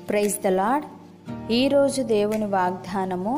praise the lord ఈరోజు దేవుని వాగ్దానము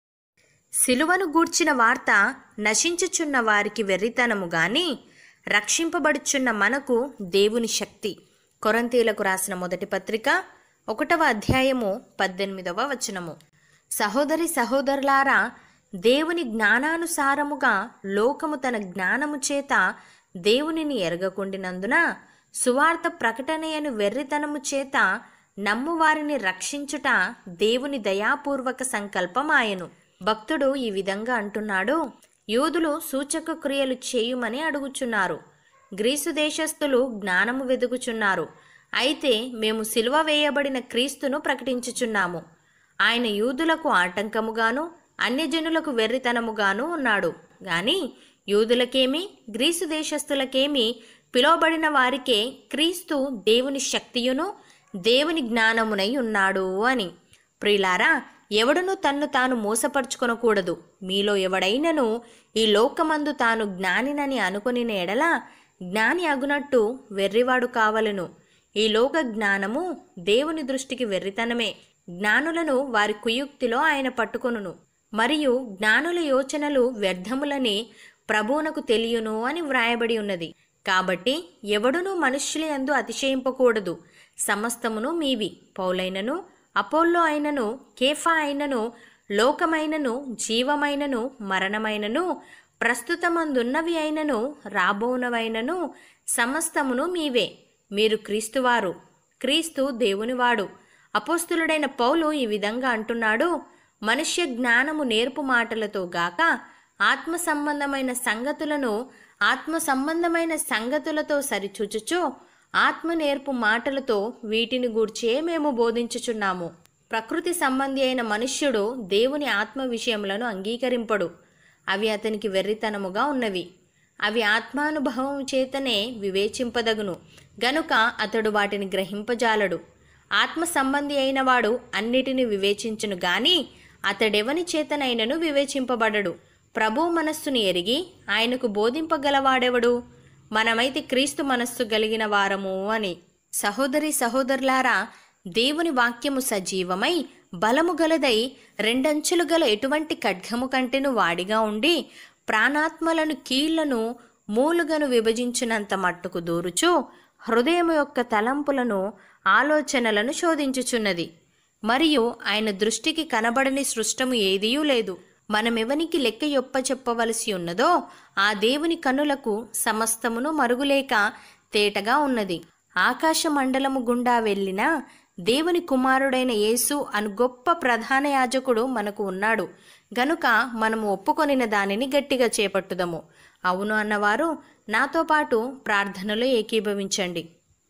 సిలువను గూర్చిన వార్త నశించుచున్న వారికి వెర్రితనము గాని రక్షింపబడుచున్న మనకు దేవుని శక్తి కొరంతీలకు రాసిన మొదటి పత్రిక ఒకటవ అధ్యాయము పద్దెనిమిదవ వచనము సహోదరి సహోదరులారా దేవుని జ్ఞానానుసారముగా లోకము తన జ్ఞానము చేత దేవునిని ఎరగకుండినందున సువార్త ప్రకటనయను వెర్రితనము చేత నమ్మువారిని రక్షించుట దేవుని దయాపూర్వక సంకల్పమాయను భక్తుడు ఈ విధంగా అంటున్నాడు యూదులు సూచక క్రియలు చేయుమని అడుగుచున్నారు గ్రీసు దేశస్థులు జ్ఞానము వెదుగుచున్నారు అయితే మేము సిలువ వేయబడిన క్రీస్తును ప్రకటించుచున్నాము ఆయన యూదులకు ఆటంకముగాను అన్యజనులకు వెర్రితనముగాను ఉన్నాడు గాని యూదులకేమి గ్రీసు దేశస్థులకేమి పిలువబడిన వారికే క్రీస్తు దేవుని శక్తియును దేవుని జ్ఞానమునై ఉన్నాడు అని ప్రిలారా ఎవడును తన్ను తాను మోసపరుచుకొనకూడదు మీలో ఎవడైనను ఈ లోకమందు తాను జ్ఞానినని అనుకుని ఎడల జ్ఞాని అగునట్టు వెర్రివాడు కావలను ఈ లోక జ్ఞానము దేవుని దృష్టికి వెర్రితనమే జ్ఞానులను వారి కుయుక్తిలో ఆయన పట్టుకొనును మరియు జ్ఞానుల యోచనలు వ్యర్థములని ప్రభువునకు తెలియను అని వ్రాయబడి ఉన్నది కాబట్టి ఎవడునూ మనుష్యుల యందు అతిశయింపకూడదు సమస్తమును మీవి పౌలైనను అపోల్లో అయినను కేఫా అయినను లోకమైనను జీవమైనను మరణమైనను ప్రస్తుతమందున్నవి అయినను రాబోనవైనను సమస్తమును మీవే మీరు క్రీస్తువారు క్రీస్తు దేవునివాడు అపోస్తులుడైన పౌలు ఈ విధంగా అంటున్నాడు మనుష్య జ్ఞానము నేర్పు మాటలతో గాక ఆత్మ సంబంధమైన సంగతులను ఆత్మ సంబంధమైన సంగతులతో సరిచూచుచు ఆత్మ నేర్పు మాటలతో వీటిని గూర్చే మేము బోధించుచున్నాము ప్రకృతి సంబంధి అయిన మనుష్యుడు దేవుని ఆత్మ విషయములను అంగీకరింపడు అవి అతనికి వెర్రితనముగా ఉన్నవి అవి ఆత్మానుభవం చేతనే వివేచింపదగును గనుక అతడు వాటిని గ్రహింపజాలడు ఆత్మ సంబంధి అయిన వాడు అన్నిటిని వివేచించును గాని అతడెవని చేతనైనను వివేచింపబడడు ప్రభు మనస్సును ఎరిగి ఆయనకు బోధింపగలవాడెవడు మనమైతే క్రీస్తు మనస్సు కలిగిన వారము అని సహోదరి సహోదరులారా దేవుని వాక్యము సజీవమై బలము గలదై రెండంచులు గల ఎటువంటి ఖడ్గము కంటెను వాడిగా ఉండి ప్రాణాత్మలను కీళ్లను మూలుగను విభజించినంత మట్టుకు దూరుచు హృదయం యొక్క తలంపులను ఆలోచనలను శోధించుచున్నది మరియు ఆయన దృష్టికి కనబడని సృష్టము ఏదియూ లేదు మనమెవనికి లెక్క యొప్ప చెప్పవలసి ఉన్నదో ఆ దేవుని కనులకు సమస్తమును మరుగులేక తేటగా ఉన్నది ఆకాశ మండలము గుండా వెళ్ళిన దేవుని కుమారుడైన యేసు అను గొప్ప ప్రధాన యాజకుడు మనకు ఉన్నాడు గనుక మనము ఒప్పుకొనిన దానిని గట్టిగా చేపట్టుదము అవును అన్నవారు నాతో పాటు ప్రార్థనలో ఏకీభవించండి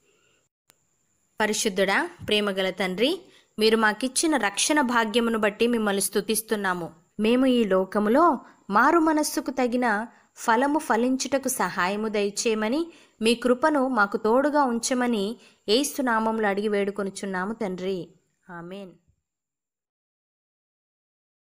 పరిశుద్ధుడా ప్రేమగల తండ్రి మీరు మాకిచ్చిన రక్షణ భాగ్యమును బట్టి మిమ్మల్ని స్తుతిస్తున్నాము మేము ఈ లోకములో మారు మనస్సుకు తగిన ఫలము ఫలించుటకు సహాయము దయచేయమని మీ కృపను మాకు తోడుగా ఉంచమని ఏస్తునామంలో అడిగి వేడుకొనుచున్నాము తండ్రి ఆమెన్